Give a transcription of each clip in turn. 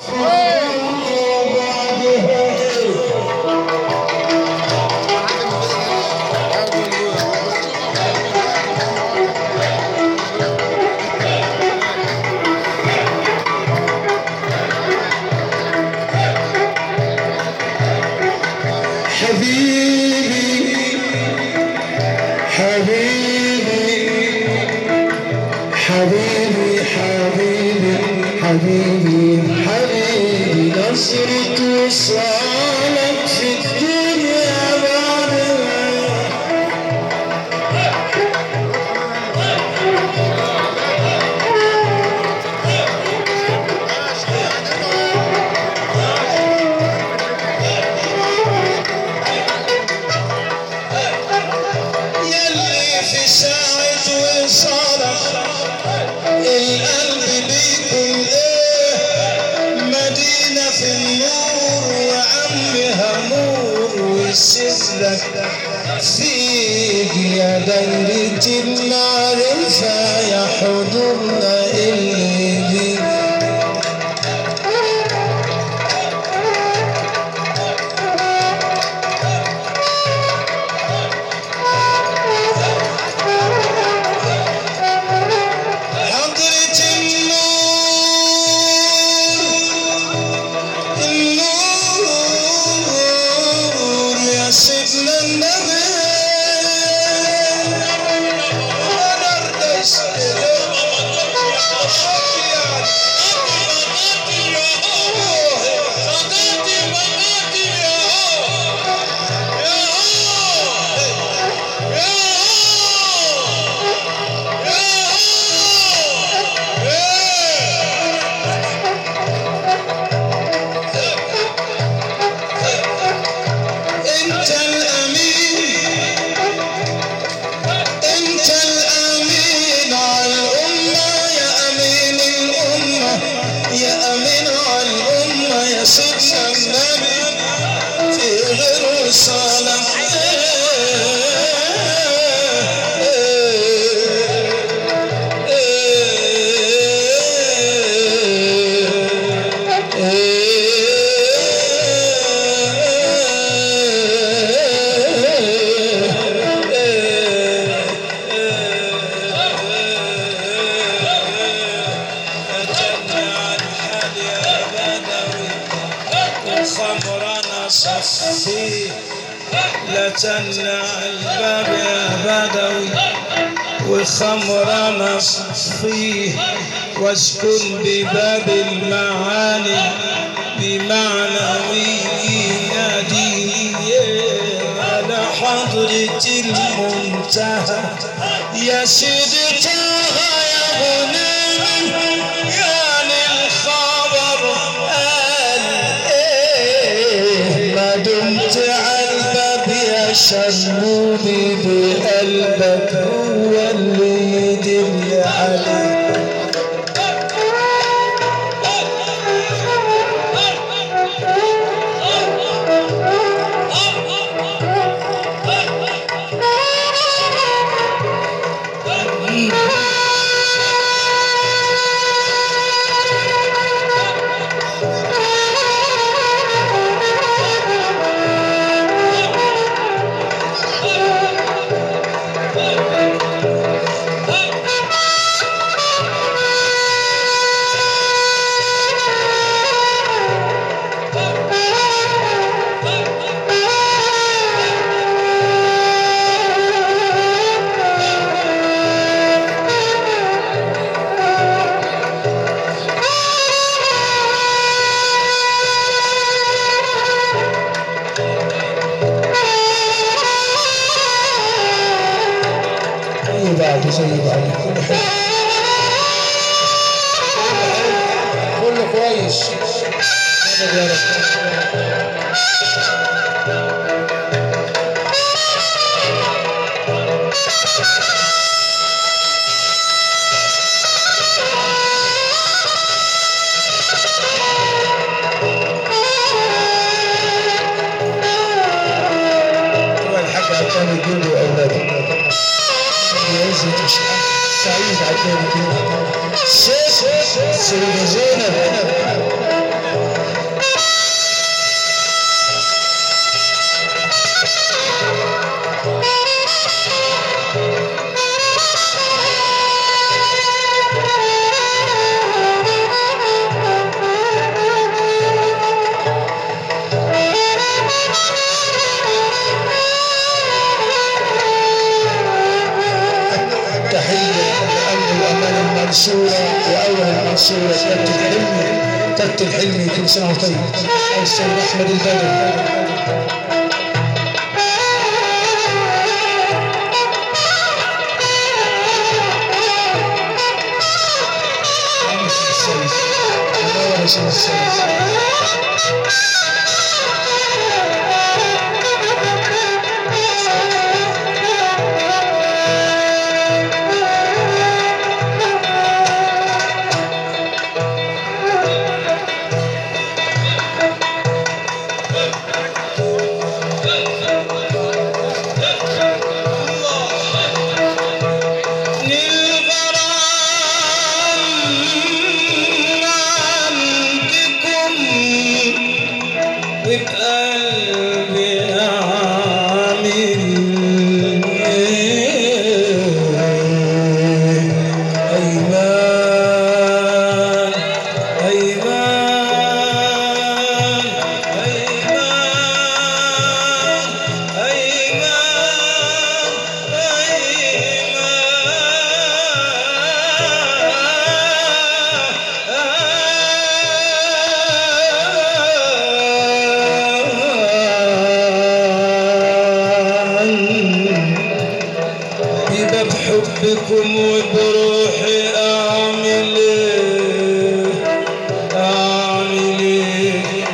حبيبي حبيبي حبيبي حبيبي حبيبي حبيبي نصرة وصالك في الدنيا بعدها يلي في ساعة وصالك القلب بيكون ايه مدينة في النور وعم همور ويسلك فيك يا دايرة المعرفة يا حضورنا اللي بيك حضرة النور النور يا سيدنا النبي أنا أردس انت الامين انت الامين على الامه يا امين الامه يا امين على الامه يا سيدنا النبي في غير صالح خمرنا صفي لا تمنع الباب يا بدوي وخمرنا صفيه واسكن بباب المعاني بمعنوي نادي على حضرة المنتهى يا سيدي طه يا غنيم يا للخبر قال ايه ما دمت على الباب يا شرمومي بقلبك هو اللي يدل عليك زي بعض زي بعض كله حلو كله كويس مدد يا رب هو الحاج عشان يجيب له اولاده يعزة سعيد عشان يجيب سيدة زينب خدت الحلم كل سنه وأنت طيب السيد احمد البدر بباب حبكم وبروحي اعمل ايه اعمل ايه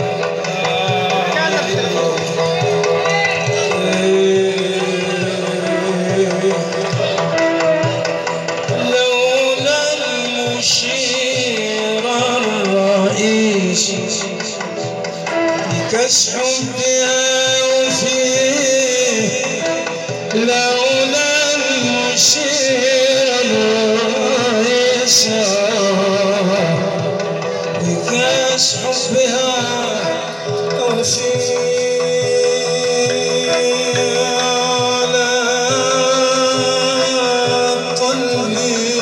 لولا المشير الرئيس بكسح بها وفيه لولا المشير الرئيس بكسح بها وفيه على قلبي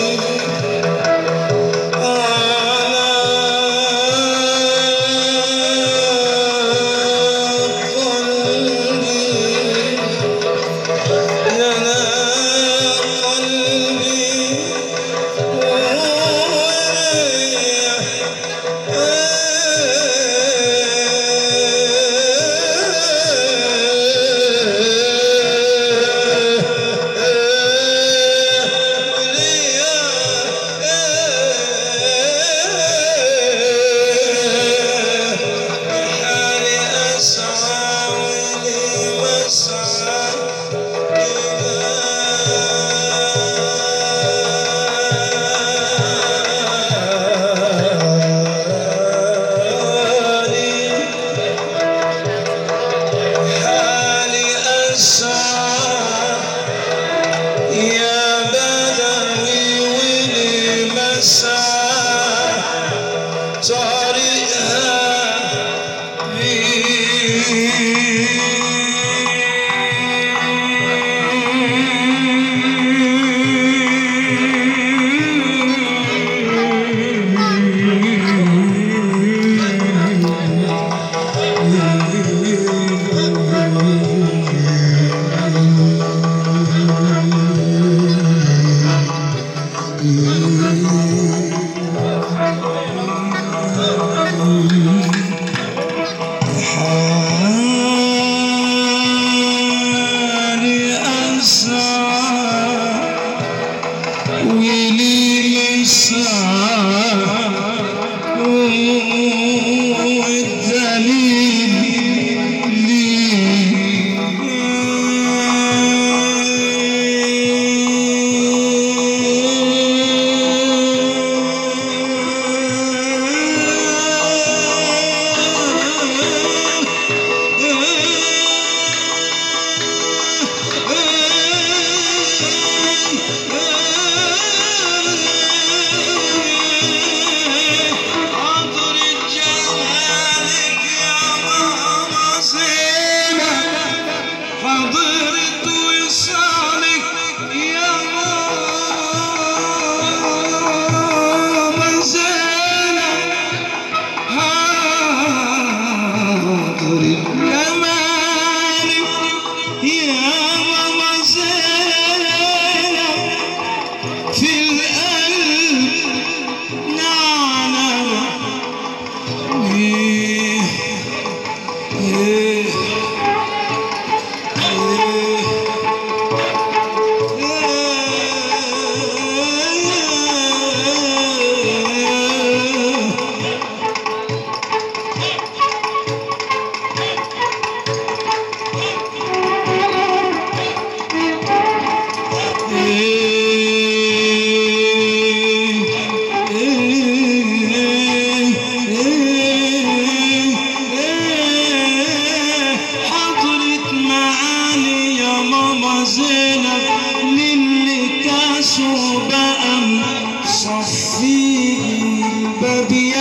حالي أسعى يا بدوي ولي مسعى طريقها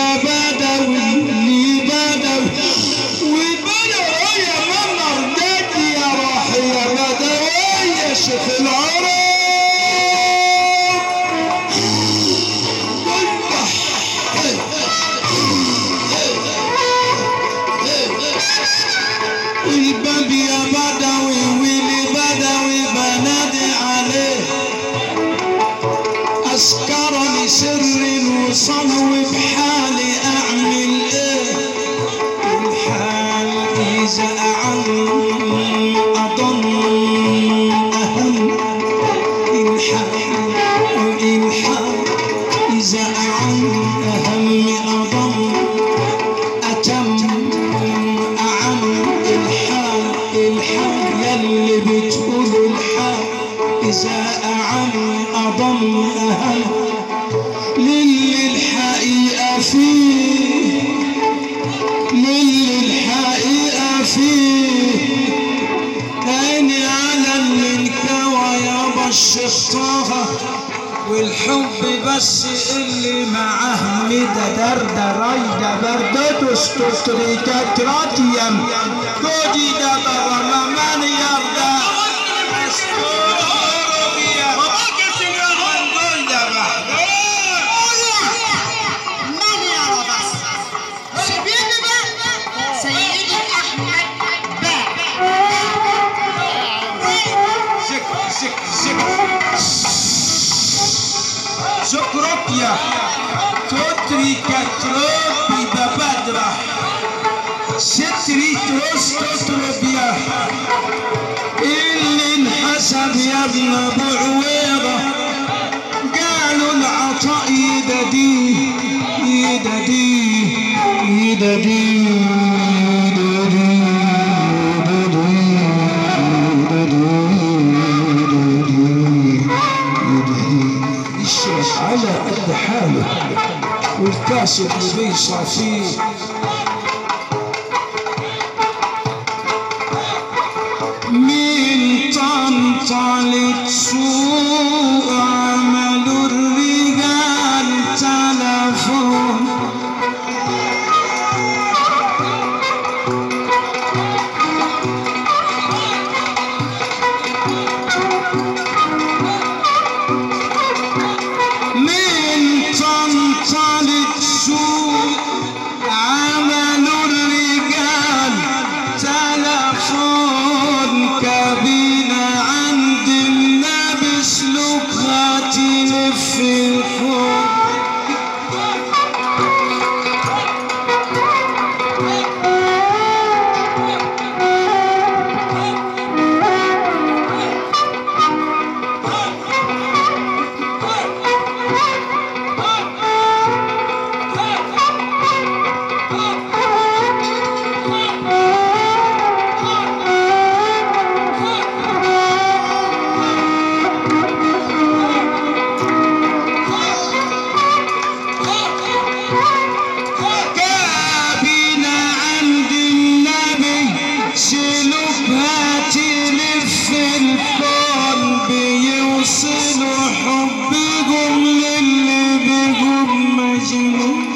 يا بدوي لي بدوي والبدوي يا ماما ردتي يا روح يا بدوي يا شيخ العرب الباب يا بدوي ويلي بدوي بنادي عليه أسكرني سر وصلو بحالي أعمل إيه الحال إذا أعم أضل أهم الحال الحال إذا أعم أهم أضل أتم أعم الحال الحال يلي بتقول الحال إذا أعم أضم أهم للي الحقيقة فيه للي الحقيقة فيه عيني على اللي انكوى يابا الشيخ طه والحب بس اللي معاه مدى دردة رايدة بردته ستوتريكات راتيم كودي دا برا مامان يردا ماني أنا بس سيبيني بقى سيدي أحمد باع شكرك يا توتري كتروبي ببدرة ستري تروس توتروبيا اللي انحسب يا ابن ابو عويضة قالوا العطاء يددي يددي يددي الشيخ على قد حاله والكاسب اللي بيصع فيه من طنطلة سوق عملوا الرجال تلفون من طنطلة سوق عملوا الرجال تلفون كابينة عند النبي سلوكها تلف الكون كابينة عند النبي سلوكها تلف الكون بيوصلوا حبهم للي بيهم مجنون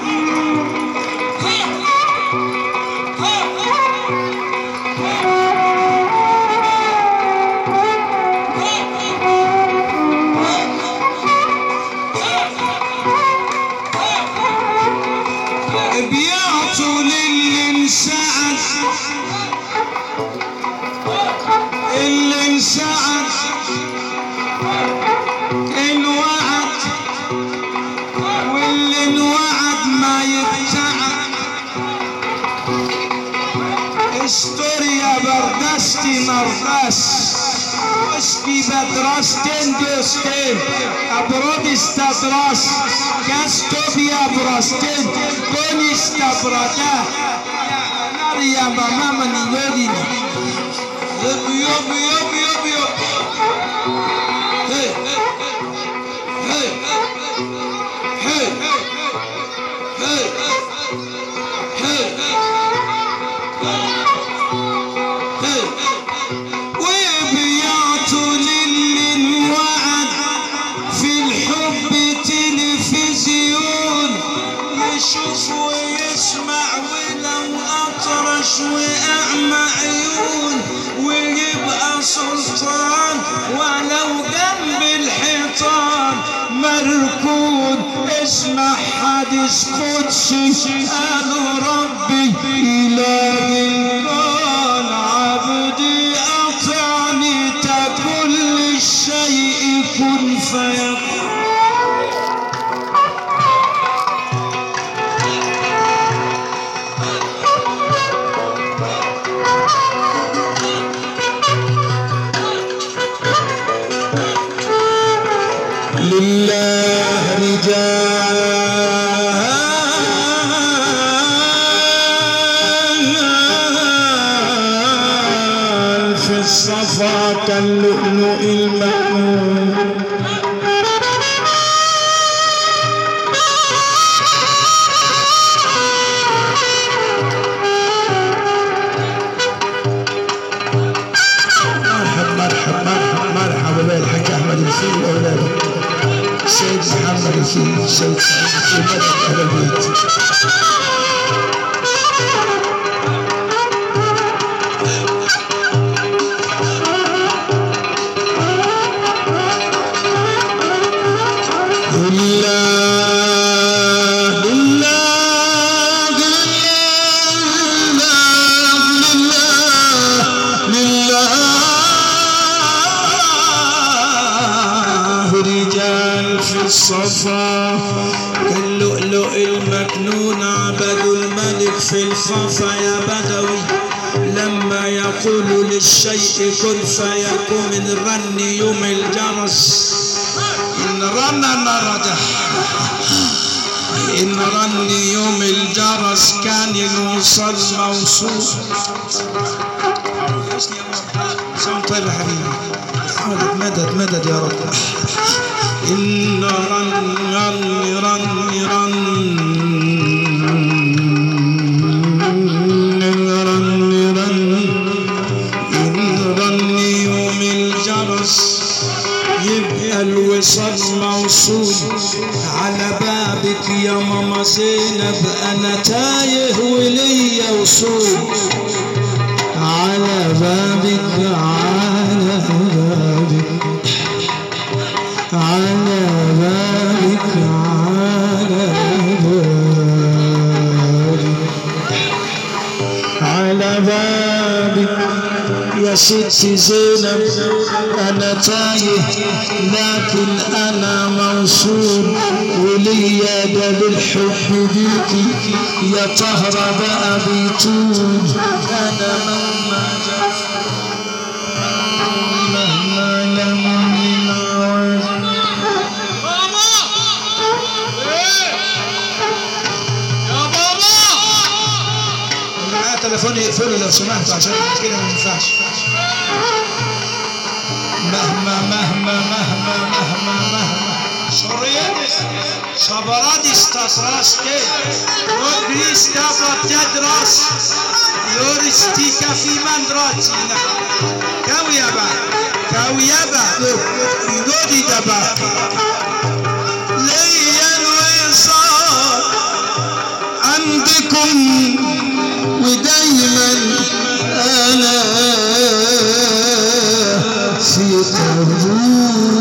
بيعطوا للي انسعد اللي انسعد انوعد واللي انوعد ما يبتعد استوريا بردستي مردس وسكي بدرستين دوستين ابرود استدرس كاستوبيا برستين كوني استبردا يا ماما من يودينا يب يب يب يب يب هي هي هي هي هي وبيعطوا للي انوعد في الحب تلفزيون يشوف يشوف ويسمع ولو أطرش وأعمى عيون ويبقى سلطان ولو جنب الحيطان مركون اسمع حديث قدسي قالوا ربي إلهي الكون عبدي أطعني كل الشيء كن فيكون لله رجال في الصفا كاللؤلؤ المكنون مرحب مرحب مرحب مرحبا بيه الحاج احمد الفيل واولاده السيد محمد الفيل السيد سعيد الفيل مدد اهل البيت لله لله لله لله لله رجال في الصفا كاللؤلؤ المكنون عبدوا الملك في الخفا يا بدوي لما يقول للشيء كن فيكون من رن يوم الجرس إن رن نردح إن رن يوم الجرس كان الوصل موصول سلام طيب يا حبيبي حاولت مدد مدد يا رب إن رن رن رن رن رن رن إن رن يوم الجرس يبقى الوصال موصول على بابك يا ماما زينب انا تايه وليا وصول على بابك على بابك على بابك على بابك على بابك يا ستي زينب انا تايه لكن انا موصول وليا ده بالحب بيكي يا طهرة بقى بيتوب انا مهما جف مهما لمني العوز معاه تليفون يقفله لو سمحتوا عشان كده ما ينفعش مهما مهما مهما مهما مهما Sorrientes, sabaradis tas raske, rodris tava tedras, yoristika fi mandratina. Kawyaba, kawyaba, yodi daba. ليا الوصال عندكم ودايما انا في قبول